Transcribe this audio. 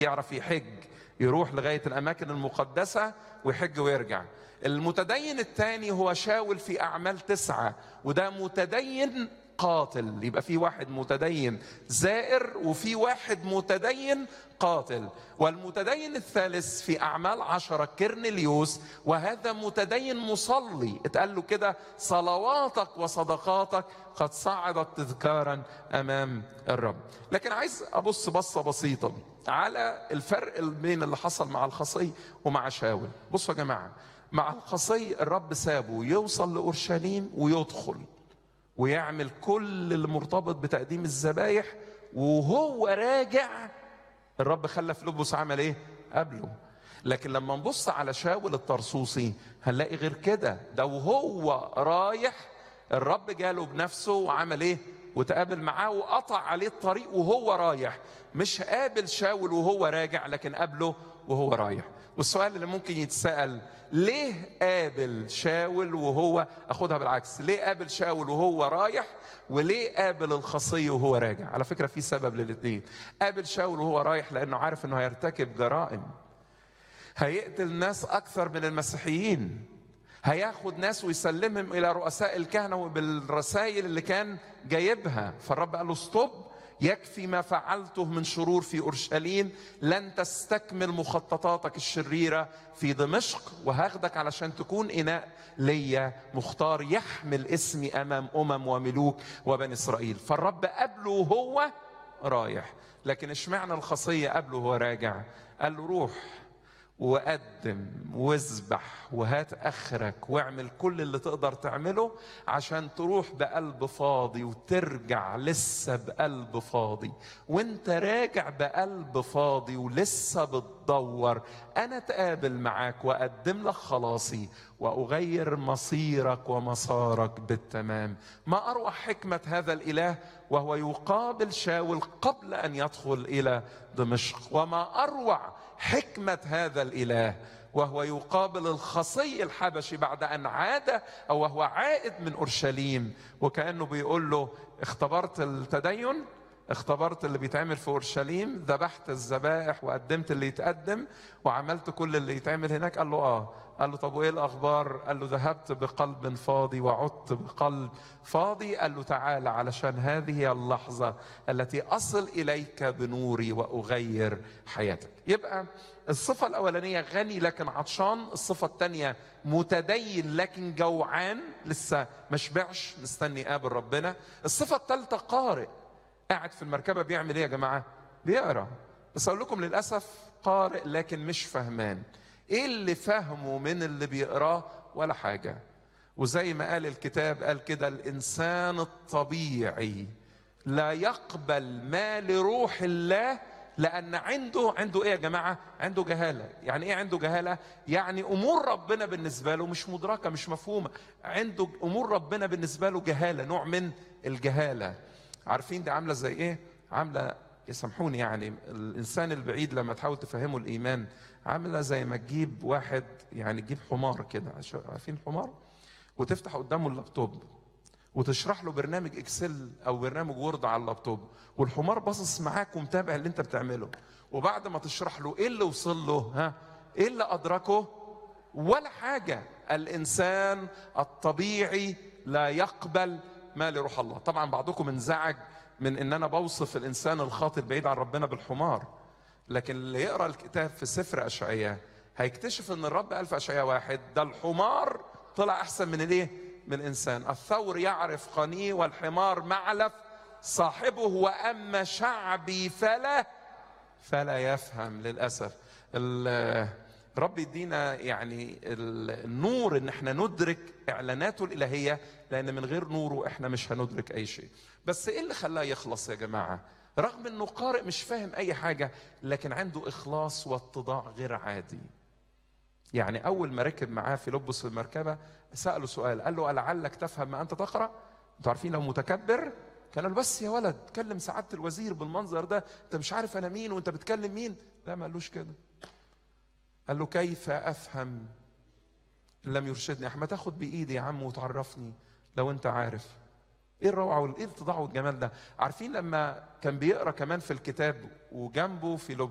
يعرف يحج يروح لغاية الأماكن المقدسة ويحج ويرجع المتدين الثاني هو شاول في أعمال تسعة وده متدين قاتل يبقى في واحد متدين زائر وفي واحد متدين قاتل والمتدين الثالث في أعمال عشرة كرنليوس وهذا متدين مصلي اتقال له كده صلواتك وصدقاتك قد صعدت تذكارا أمام الرب لكن عايز أبص بصة بسيطة على الفرق بين اللي حصل مع الخصي ومع شاول بصوا يا جماعة مع الخصي الرب سابه يوصل لأورشليم ويدخل ويعمل كل اللي مرتبط بتقديم الذبايح وهو راجع الرب خلى فيلبس عمل ايه قبله لكن لما نبص على شاول الطرسوسي هنلاقي غير كده ده وهو رايح الرب جاله بنفسه وعمل ايه وتقابل معاه وقطع عليه الطريق وهو رايح مش قابل شاول وهو راجع لكن قابله وهو رايح والسؤال اللي ممكن يتسأل ليه قابل شاول وهو اخدها بالعكس ليه قابل شاول وهو رايح وليه قابل الخصي وهو راجع على فكرة في سبب للاثنين قابل شاول وهو رايح لانه عارف انه هيرتكب جرائم هيقتل ناس اكثر من المسيحيين هياخد ناس ويسلمهم الى رؤساء الكهنه وبالرسائل اللي كان جايبها فالرب قال له ستوب يكفي ما فعلته من شرور في اورشليم لن تستكمل مخططاتك الشريره في دمشق وهاخدك علشان تكون اناء ليا مختار يحمل اسمي امام امم وملوك وبني اسرائيل فالرب قبله وهو رايح لكن اشمعنى الخصيه قبله وهو راجع قال له روح وقدم واذبح وهات اخرك واعمل كل اللي تقدر تعمله عشان تروح بقلب فاضي وترجع لسه بقلب فاضي وانت راجع بقلب فاضي ولسه بتدور انا اتقابل معاك واقدم لك خلاصي واغير مصيرك ومسارك بالتمام ما اروع حكمه هذا الاله وهو يقابل شاول قبل ان يدخل الى دمشق وما اروع حكمه هذا الاله وهو يقابل الخصي الحبشي بعد ان عاد او وهو عائد من اورشليم وكانه بيقول له اختبرت التدين اختبرت اللي بيتعمل في اورشليم ذبحت الذبائح وقدمت اللي يتقدم وعملت كل اللي يتعمل هناك قال له اه قال له طب وايه الاخبار قال له ذهبت بقلب فاضي وعدت بقلب فاضي قال له تعالى علشان هذه هي اللحظه التي اصل اليك بنوري واغير حياتك يبقى الصفه الاولانيه غني لكن عطشان الصفه الثانيه متدين لكن جوعان لسه ما شبعش مستني قابل ربنا الصفه الثالثه قارئ قاعد في المركبة بيعمل ايه يا جماعة؟ بيقرا بس اقول لكم للأسف قارئ لكن مش فهمان ايه اللي فهمه من اللي بيقراه ولا حاجة وزي ما قال الكتاب قال كده الإنسان الطبيعي لا يقبل ما لروح الله لأن عنده عنده إيه يا جماعة؟ عنده جهالة، يعني إيه عنده جهالة؟ يعني أمور ربنا بالنسبة له مش مدركة مش مفهومة، عنده أمور ربنا بالنسبة له جهالة، نوع من الجهالة. عارفين دي عامله زي ايه؟ عامله يسامحوني يعني الانسان البعيد لما تحاول تفهمه الايمان عامله زي ما تجيب واحد يعني تجيب حمار كده عارفين حمار؟ وتفتح قدامه اللابتوب وتشرح له برنامج اكسل او برنامج وورد على اللابتوب والحمار باصص معاك ومتابع اللي انت بتعمله وبعد ما تشرح له ايه اللي وصل له ها ايه اللي ادركه ولا حاجه الانسان الطبيعي لا يقبل ما لروح الله طبعا بعضكم انزعج من ان انا بوصف الانسان الخاطئ بعيد عن ربنا بالحمار لكن اللي يقرا الكتاب في سفر اشعياء هيكتشف ان الرب قال في اشعياء واحد ده الحمار طلع احسن من الايه من الانسان الثور يعرف قنيه والحمار معلف صاحبه واما شعبي فلا فلا يفهم للاسف رب يدينا يعني النور ان احنا ندرك اعلاناته الالهيه لان من غير نوره احنا مش هندرك اي شيء بس ايه اللي خلاه يخلص يا جماعه رغم انه قارئ مش فاهم اي حاجه لكن عنده اخلاص واتضاع غير عادي يعني اول ما ركب معاه في لبس في المركبه ساله سؤال قال له لعلك تفهم ما انت تقرا انتوا عارفين لو متكبر كان له بس يا ولد كلم سعاده الوزير بالمنظر ده انت مش عارف انا مين وانت بتكلم مين لا ما قالوش كده قال له كيف افهم ان لم يرشدني احمد تاخد بايدي يا عم وتعرفني لو انت عارف ايه الروعه وايه الاتضاع والجمال ده عارفين لما كان بيقرا كمان في الكتاب وجنبه في